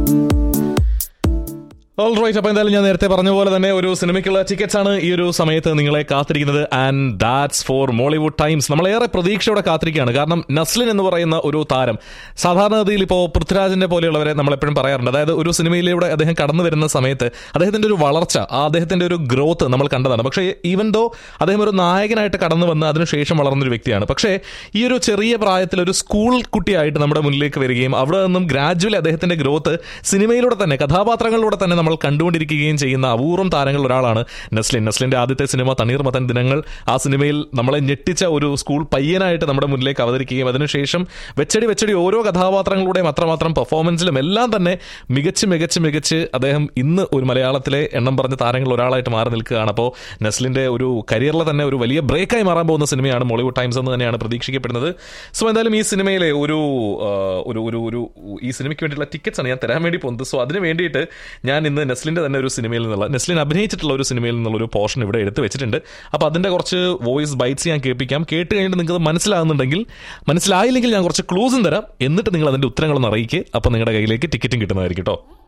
all right അപ്പോൾ എന്തായാലും ഞാൻ നേരത്തെ പറഞ്ഞ പോലെ തന്നെ ഒരു സിനിമയ്ക്കുള്ള ടിക്കറ്റ്സ് ആണ് ഈ ഒരു സമയത്ത് നിങ്ങളെ കാത്തിരിക്കുന്നത് and that's for Mollywood Times നമ്മളേറെ പ്രതീക്ഷയോടെ കാത്തിരിക്കുകയാണ് കാരണം നസ്ലിൻ എന്ന് പറയുന്ന ഒരു താരം സാധാരണഗതിയിൽ ഇപ്പോൾ പൃഥ്വിരാജിന്റെ പോലെയുള്ളവരെ നമ്മൾ എപ്പോഴും പറയാറുണ്ട് അതായത് ഒരു സിനിമയിലൂടെ അദ്ദേഹം കടന്നു വരുന്ന സമയത്ത് അദ്ദേഹത്തിന്റെ ഒരു വളർച്ച ആ അദ്ദേഹത്തിന്റെ ഒരു ഗ്രോത്ത് നമ്മൾ കണ്ടതാണ് പക്ഷേ ഈവൻ ദോ അദ്ദേഹം ഒരു നായകനായിട്ട് കടന്നു വന്ന് അതിനുശേഷം വളർന്നൊരു വ്യക്തിയാണ് പക്ഷേ ഈ ഒരു ചെറിയ പ്രായത്തിൽ ഒരു സ്കൂൾ കുട്ടിയായിട്ട് നമ്മുടെ മുന്നിലേക്ക് വരികയും അവിടെ നിന്നും ഗ്രാജുവലി അദ്ദേഹത്തിന്റെ ഗ്രോത്ത് സിനിമയിലൂടെ തന്നെ കഥാപാത്രങ്ങളിലൂടെ തന്നെ നമ്മൾ കണ്ടുകൊണ്ടിരിക്കുകയും ചെയ്യുന്ന അപൂർവം താരങ്ങളിൽ ഒരാളാണ് നസ്ലിൻ നസ്ലിന്റെ ആദ്യത്തെ സിനിമ തണ്ണീർമത്തൻ ദിനങ്ങൾ ആ സിനിമയിൽ നമ്മളെ ഞെട്ടിച്ച ഒരു സ്കൂൾ പയ്യനായിട്ട് നമ്മുടെ മുന്നിലേക്ക് അവതരിക്കുകയും അതിനുശേഷം വെച്ചടി വെച്ചടി ഓരോ കഥാപാത്രങ്ങളുടെയും അത്രമാത്രം പെർഫോമൻസിലും എല്ലാം തന്നെ മികച്ച് മികച്ച് മികച്ച് അദ്ദേഹം ഇന്ന് ഒരു മലയാളത്തിലെ എണ്ണം പറഞ്ഞ താരങ്ങളിൽ ഒരാളായിട്ട് മാറി നിൽക്കുകയാണ് അപ്പോൾ നസ്ലിന്റെ ഒരു കരിയറിലെ തന്നെ ഒരു വലിയ ബ്രേക്കായി മാറാൻ പോകുന്ന സിനിമയാണ് മോളിവുഡ് ടൈംസ് എന്ന് തന്നെയാണ് പ്രതീക്ഷിക്കപ്പെടുന്നത് സോ എന്തായാലും ഈ സിനിമയിലെ ഒരു ആ, ഒരു ഒരു ഒരു ഈ സിനിമയ്ക്ക് വേണ്ടിയിട്ടുള്ള ടിക്കറ്റ്സ് ആണ് ഞാൻ തരാൻ വേണ്ടി പോകുന്നത് സോ അതിന് വേണ്ടിയിട്ട് ഞാൻ ഇന്ന് നെസ്ലിന്റെ തന്നെ ഒരു സിനിമയിൽ നിന്നുള്ള നെസ്ലിൻ അഭിനയിച്ചിട്ടുള്ള ഒരു സിനിമയിൽ നിന്നുള്ള ഒരു പോർഷൻ ഇവിടെ എടുത്ത് വെച്ചിട്ടുണ്ട് അപ്പോൾ അതിന്റെ കുറച്ച് വോയിസ് ബൈറ്റ്സ് ഞാൻ കേൾപ്പിക്കാം കേട്ട് കഴിഞ്ഞിട്ട് നിങ്ങൾക്ക് മനസ്സിലാകുന്നുണ്ടെങ്കിൽ മനസ്സിലായില്ലെങ്കിൽ ഞാൻ കുറച്ച് ക്ലൂസും തരാം എന്നിട്ട് നിങ്ങൾ അതിന്റെ ഉത്തരങ്ങളൊന്ന് അറിയിക്കുക അപ്പോൾ നിങ്ങളുടെ കയ്യിലേക്ക് ടിക്കറ്റും കിട്ടുന്നതായിരിക്കും കേട്ടോ